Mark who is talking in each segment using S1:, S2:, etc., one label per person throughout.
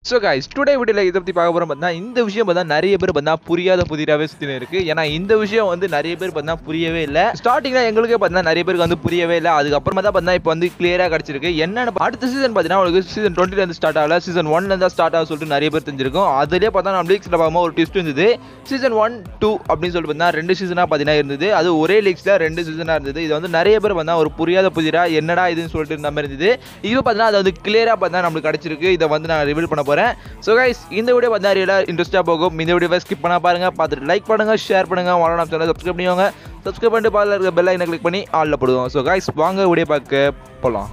S1: so guys today வீடியோவில் இதை பற்றி பார்க்க போகிறோம் பார்த்தீங்கன்னா இந்த விஷயம் பார்த்தா நிறைய பேர் பார்த்தா புரியாத புதிராகவே சுற்றினு இருக்கு ஏன்னா இந்த விஷயம் வந்து நிறைய பேர் பார்த்தா புரியவே இல்லை ஸ்டார்டிங்கில் எங்களுக்கே பார்த்தீங்கன்னா நிறைய பேருக்கு வந்து புரியவே இல்லை அதுக்கப்புறமா தான் பார்த்தா இப்போ வந்து கிளியராக கிடச்சிருக்கு என்னென்ன அடுத்த சீசன் பார்த்தீங்கன்னா உங்களுக்கு சீசன் டுவெண்ட்டிலேருந்து ஸ்டார்ட் ஆகல சீசன் ஒன்ல தான் ஸ்டார்ட் ஆக சொல்லிட்டு நிறைய பேர் தெரிஞ்சிருக்கும் அதுலேயே பார்த்தா நம்ம லீக்ஸில் பார்க்கும்போது ஒரு ட்விஸ்ட் இருந்தது சீசன் ஒன் டூ அப்படின்னு சொல்லிட்டு பார்த்தீங்கன்னா ரெண்டு சீசனாக பார்த்தீங்கன்னா இருந்தது அது ஒரே லீக்ஸில் ரெண்டு சீசனாக இருந்தது இது வந்து நிறைய பேர் பார்த்தா ஒரு புரியாத புதிரா என்னடா இதுன்னு சொல்லிட்டு இருந்த மாதிரி இருந்தது இப்போ பார்த்தீங்கன்னா அது வந்து கிளியராக பார்த்தா நம்மளுக்கு கிடச்சிருக்கு இதை வந்து நான் ரிவீல் பண்ண போகிறேன் ஸோ கைஸ் இந்த வீடியோ பார்த்தா ரியலாக இன்ட்ரெஸ்ட்டாக போகும் இந்த வீடியோவை ஸ்கிப் பண்ண பாருங்க பார்த்துட்டு லைக் பண்ணுங்க ஷேர் பண்ணுங்க வாழலாம் சேனல் சப்ஸ்கிரைப் பண்ணிக்கோங்க சப்ஸ்கிரைப் பண்ணிட்டு பாலில் இருக்க பெல் ஐக்கனை கிளிக் பண்ணி ஆளில் போடுவோம் ஸோ கைஸ் வாங்க வீடியோ பார்க்க போகலாம்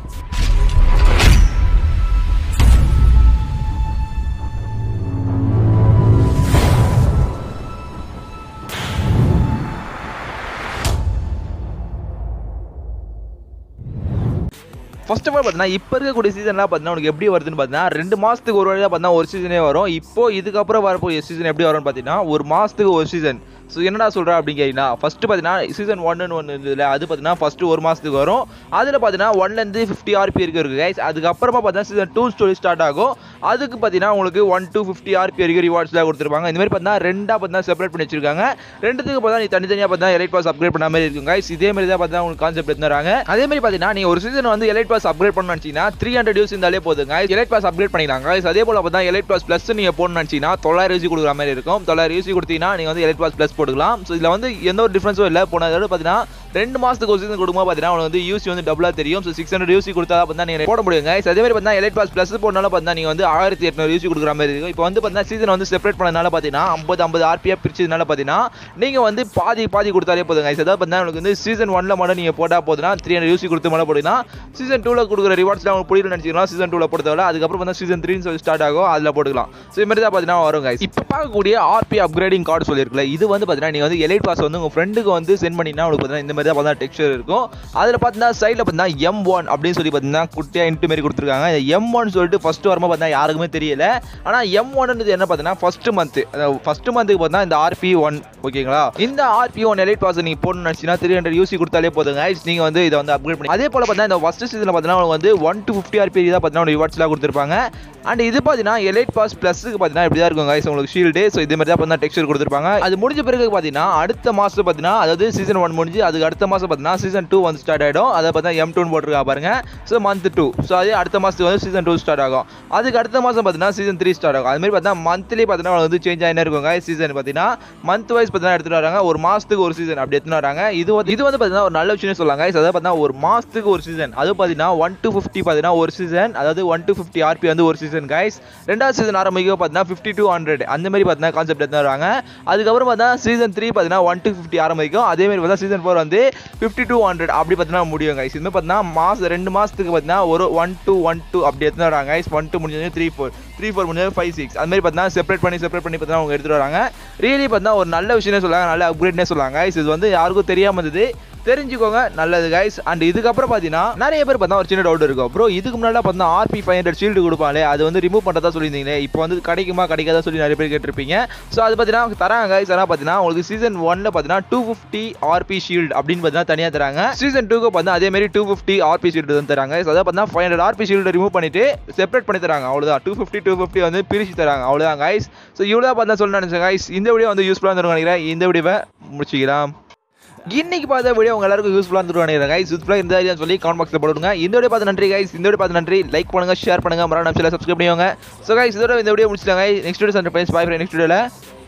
S1: ஃபர்ஸ்ட் ஆஃப் ஆல் பார்த்தீங்கன்னா இப்போ இருக்கக்கூடிய சீசன்லாம் பார்த்தீங்கன்னா உனக்கு எப்படி வருதுன்னு பார்த்தீங்கன்னா ரெண்டு மாதத்துக்கு ஒரு வழியாக பார்த்தீங்கன்னா ஒரு சீசனே வரும் இப்போ இதுக்கப்புறம் வரப்போகிற சீசன் எப்படி வரும்னு பார்த்தீங்கன்னா ஒரு மாதத்துக்கு ஒரு சீசன் ஸோ என்னடா சொல்கிறா அப்படின்னு கேட்டிங்கன்னா ஃபஸ்ட்டு பார்த்தீங்கன்னா சீசன் ஒன்னு ஒன்று இருந்ததுல அது பார்த்தீங்கன்னா ஃபஸ்ட்டு ஒரு மாதத்துக்கு வரும் அதில் பார்த்தீங்கன்னா ஒன்லேருந்து ஃபிஃப்டி ஆர்பி இருக்கு இருக்குது கைஸ் அதுக்கப்புறமா பார்த்தீங்கன்னா சீசன் டூ ஸ்டோரி ஸ்டார்ட் ஆகும் அதுக்கு பார்த்தீங்கன்னா உங்களுக்கு ஒன் டூ ஃபிஃப்டி ஆர்பி வரைக்கும் ரிவார்ட்ஸ்லாம் கொடுத்துருப்பாங்க இந்த மாதிரி பார்த்தீங்கன்னா ரெண்டாக பார்த்தீங்கன்னா செப்பரேட் பண்ணி வச்சிருக்காங்க ரெண்டுத்துக்கு பார்த்தா நீ தனித்தனியாக பார்த்தா எலைட் பாஸ் அப்கிரேட் பண்ண மாதிரி இருக்கும் கைஸ் இதே மாதிரி தான் பார்த்தா உங்களுக்கு கான்செப்ட் எடுத்துறாங்க அதே மாதிரி பார்த்தீங்கன்னா நீங்கள் ஒரு சீசன் வந்து எலைட் பாஸ் அப்கிரேட் பண்ணணும் நினச்சிங்கன்னா த்ரீ ஹண்ட்ரட் யூஸ் இருந்தாலே போதுங்க எலைட் பாஸ் அப்கிரேட் பண்ணிக்கலாம் கைஸ் அதே போல் பார்த்தா எலைட் பாஸ் ப்ளஸ் நீங்கள் போடணும்னு நினச்சிங்கன்னா தொள்ளாயிரம் யூசி கொடுக்குற மாதிரி இருக்கும் தொள்ளாயிரம் யூசி கொடுத்தீங்கன்னா நீங்கள் வந்து எலைட் பாஸ் ப்ளஸ் போட்டுக்கலாம் ஸோ இதில் வந்து எந்த ஒரு டிஃப்ரென்ஸும் இல்லை போன தடவை பார்த்தீங்கன்னா ரெண்டு மாதத்துக்கு ஒரு சீசன் கொடுக்கும்போது பார்த்தீங்கன்னா உங்களுக்கு வந்து யூசி வந்து டபுளாக தெரியும் ஸோ சிக்ஸ் ஹண்ட்ரட் யூசி கொடுத்தா பார்த்தா நீங்கள் போட முடியும் கைஸ் அதே மாதிரி பார்த்தீங்கன்னா எலைட் பாஸ் ப்ளஸ் போனாலும் பார்த்தா நீங்கள் வந்து ஆயிரத்தி எட்நூறு யூசி கொடுக்குற மாதிரி இருக்கும் இப்போ வந்து பார்த்தீங்கன்னா சீசன் வந்து செப்பரேட் பண்ணதுனால பார்த்தீங்கன்னா ஐம்பது ஐம்பது ஆர்பியாக பிரிச்சதுனால பார்த்தீங்கன்னா நீங்கள் வந்து பாதி பாதி கொடுத்தாலே போதும் கைஸ் அதாவது பார்த்தீங்கன்னா உங்களுக்கு வந்து சீசன் ஒன்ல மட்டும் நீங்கள் போட்டால் போதுனா த்ரீ ஹண்ட்ரட் யூசி கொடுத்து மட்டும் போடுனா சீசன் டூவில் கொடுக்குற ரிவார்ட்ஸ்லாம் உங்களுக்கு புரியல நினச்சிக்கலாம் சீசன் டூவில் பொறுத்தவரை அதுக்கப்புறம் வந்து சீசன் த்ரீன்னு சொல்லி ஸ்டார்ட் ஆகும் அதில் போட்டுக்கலாம் ஸோ இது மாதிரி தான் பார்த்தீங்கன்னா வரும் கைஸ் இப்போ பார்க்கக்கூடிய ஆர்பி அப்கிரேடிங் கார்டு சொல்லியிருக்கல இது வந்து பார்த்தீங்கன்னா நீங்கள் வந்து எலைட் பாஸ் வந்து உங்கள் ஃப்ரெண்டுக்கு வந்து சென்ட் பண்ணினா உங்களுக்கு பார்த்தீங்கன்னா இந்த மாதிரி தான் பார்த்தீங்கன்னா டெக்ஸ்டர் இருக்கும் அதில் பார்த்தீங்கன்னா சைடில் பார்த்தீங்கன்னா எம் ஒன் அப்படின்னு சொல்லி பார்த்தீங்கன்னா குட்டியாக இன்ட்டு மாரி கொடுத்துருக்காங்க எம் ஒன் சொல்லிட்டு ஃபஸ்ட்டு வரும்போது பார்த்தீங்கன்னா யாருக்குமே தெரியல ஆனால் எம் ஒன்றது என்ன பார்த்தீங்கன்னா ஃபர்ஸ்ட் மந்த் ஃபர்ஸ்ட் மந்த்துக்கு பார்த்தீங்கன்னா இந்த ஆர்பி ஒன் ஓகேங்களா இந்த ஆர்பி ஒன் எலைட் பாஸ் நீங்கள் போடணும்னு நினச்சிங்கன்னா த்ரீ ஹண்ட்ரட் யூசி கொடுத்தாலே போதுங்க நீங்கள் வந்து இதை வந்து அப்கிரேட் பண்ணி அதே போல் பார்த்தீங்கன்னா இந்த ஃபஸ்ட் சீசனில் பார்த்தீங்கன்னா உங்களுக்கு வந்து ஒன் டு ஃபிஃப்டி ஆர்பி தான் பார்த்தீங்கன்னா ரிவார்ட்ஸ்லாம் கொடுத்துருப்பாங்க அண்ட் இது பார்த்தீங்கன்னா எலைட் பாஸ் ப்ளஸுக்கு பார்த்தீங்கன்னா இப்படி தான் இருக்கும் guys உங்களுக்கு ஷீல்டு ஸோ இது மாதிரி தான் பார்த்தீங்கன்னா டெக்ஸ்டர் கொடுத்துருப்பாங்க அது முடிஞ்ச பிறகு பார்த்தீங்கன்னா அடுத்த மாதம் பார்த்தீங்கன்னா அதாவது சீசன் ஒன் முடிஞ்சு அதுக்கு அடுத்த மாதம் பார்த்தீங்கன்னா சீசன் டூ வந்து ஸ்டார்ட் ஆகிடும் அதை பார்த்தீங்கன்னா எம் டூன்னு போட்டிருக்கா பாருங்க ஸோ மந்த் டூ ஸோ அதே அடுத்த மாதத்துக்கு வந்து சீசன் டூ ஸ்டார்ட் ஆகும் அதுக்கு அடுத்த மாதம் பார்த்தீங்கன்னா சீசன் த்ரீ ஸ்டார்ட் ஆகும் அது மாதிரி பார்த்தீங்கன்னா மந்த்லி பார்த்தீங்கன்னா வந்து சேஞ்ச் ஆகினே இருக்கும் சீசன் பார்த்தீங்கன்னா மந்த் வைஸ் பார்த்தீங்கன்னா எடுத்துட்டு வராங்க ஒரு மாதத்துக்கு ஒரு சீசன் அப்படி எடுத்துட்டு வராங்க இது வந்து இது வந்து பார்த்தீங்கன்னா ஒரு நல்ல விஷயம் சொல்லாங்க அதாவது பார்த்தீங்கன்னா ஒரு மாதத்துக்கு ஒரு சீசன் அது பார்த்தீங்கன்னா ஒன் டு ஃபிஃப்டி பார்த்தீங்கன்னா ஒரு சீசன் அதாவது ஒன் டு ஃபிஃப்டி ஆர்பி வந்து ஒரு சீசன் கைஸ் ரெண்டாவது சீசன் ஆரம்பிக்க பார்த்தீங்கன்னா ஃபிஃப்டி டூ ஹண்ட்ரட் அந்த மாதிரி பார்த்தீங்கன்னா கான்செப்ட் எடுத்து வராங்க அதுக்கப்புறம் பார்த்தா சீசன் த்ரீ பார்த்தீங்கன்னா ஒன் டு ஃபிஃப்டி ஆரம்பிக்கும் அதே மாதிரி பார்த்தா சீசன் ஃபோர் வந்து ஃபிஃப்டி டூ ஹண்ட்ரட் அப்படி பார்த்தீங்கன்னா முடியும் கைஸ் இதுமாதிரி பார்த்தீங்கன்னா மாதம் ரெண்டு மாதத்துக்கு பார்த்தீங்கன்னா ஒரு ஒன் டூ ஒன் டூ அப்படி எடுத்துன்னு வராங்க கைஸ் ஒன் டூ முடிஞ்சது த்ரீ ஃபோர் த்ரீ ஃபோர் முடிஞ்சது ஃபைவ் சிக்ஸ் அது மாதிரி பார்த்தீங்கன்னா செப்பரேட் பண்ணி செப்பரேட் பண்ணி பார்த்தீங்கன்னா அவங்க எடுத்துட்டு வராங்க ரியலி பார்த்தீங்கன்னா ஒரு நல்ல விஷயமே சொல்லாங்க நல்ல அப்கிரேட்னே சொல்லாங்க கைஸ் இது வந்து யாருக்கும் தெரியாமல் இருந்தது தெரிஞ்சுக்கோங்க நல்லது கைஸ் அண்ட் இதுக்கப்புறம் பார்த்தீங்கன்னா நிறைய பேர் பார்த்தா ஒரு சின்ன டவுட் இருக்கும் ப்ரோ இதுக்கு முன்னாடி பார்த்தா ஆர்பி ஃபைவ் ஹண்ட்ரட் ஷீல்டு கொடுப்பாங்களே அது வந்து ரிமூவ் பண்ணுறதா சொல்லியிருந்தீங்களே இப்போ வந்து கிடைக்குமா கிடைக்காதா சொல்லி நிறைய பேர் கேட்டிருப்பீங்க ஸோ அது பார்த்தீங்கன்னா தராங்க கைஸ் ஆனால் பார்த்தீங்கன்னா உங்களுக்கு சீசன் ஒன்ல பார்த்தீங்கன்னா டூ ஃபிஃப்டி ஆர்பி ஷீல்டு அப்படின்னு பார்த்தீங்கன்னா தனியாக தராங்க சீசன் டூக்கு பார்த்தா அதே மாதிரி டூ ஃபிஃப்டி ஆர்பி ஷீல்டு வந்து தராங்க ஸோ அதாவது பார்த்தீங்கன்னா five hundred RP shield remove பண்ணிட்டு செப்பரேட் பண்ணி தராங்க அவ்வளோதான் டூ ஃபிஃப்டி டூ ஃபிஃப்டி வந்து பிரிச்சு தராங்க அவ்வளோதான் கைஸ் ஸோ இவ்வளோ பார்த்தா சொல்ல நினச்சேன் கைஸ் இந்த வீடியோ வந்து யூஸ்ஃபுல்லாக இருந்திருக்கும் நினைக்கிறேன் இந்த வீடியோவை முடிச்சுக்கலாம் இன்னைக்கு பார்த்த வீடியோ உங்க எல்லாருக்கும் யூஸ்ஃபுல்லாக இருந்துட்டு நினைக்கிறேன் கைஸ் யூஸ்ஃபுல்லாக இருந்தா சொல்லி கமெண்ட் பாக்ஸில் போடுங்க இந்த வீடியோ பார்த்து நன்றி கைஸ் இந்த வீடியோ பார்த்து நன்றி லைக் பண்ணுங்க ஷேர் பண்ணுங்க மரம் நம்ம சப்ஸ்கிரைப் பண்ணிக்கோங்க ஸோ கைஸ் இதோட இந்த வீடியோ முடிச்சிட்டாங்க நெக்ஸ்ட் வீடியோ சண்டை ஃப்ரெண்ட்ஸ் பாய் நெக்ஸ்ட் வீடியோவில்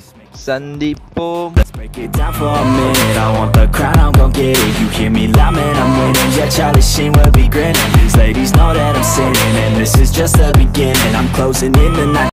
S1: சந்திப்போம்
S2: Break it down for a minute I want the crown, I'm gon' get it You hear me loud, man, I'm winning Yeah, Charlie Sheen will be grinning These ladies know that I'm sinning And this is just the beginning I'm closing in the night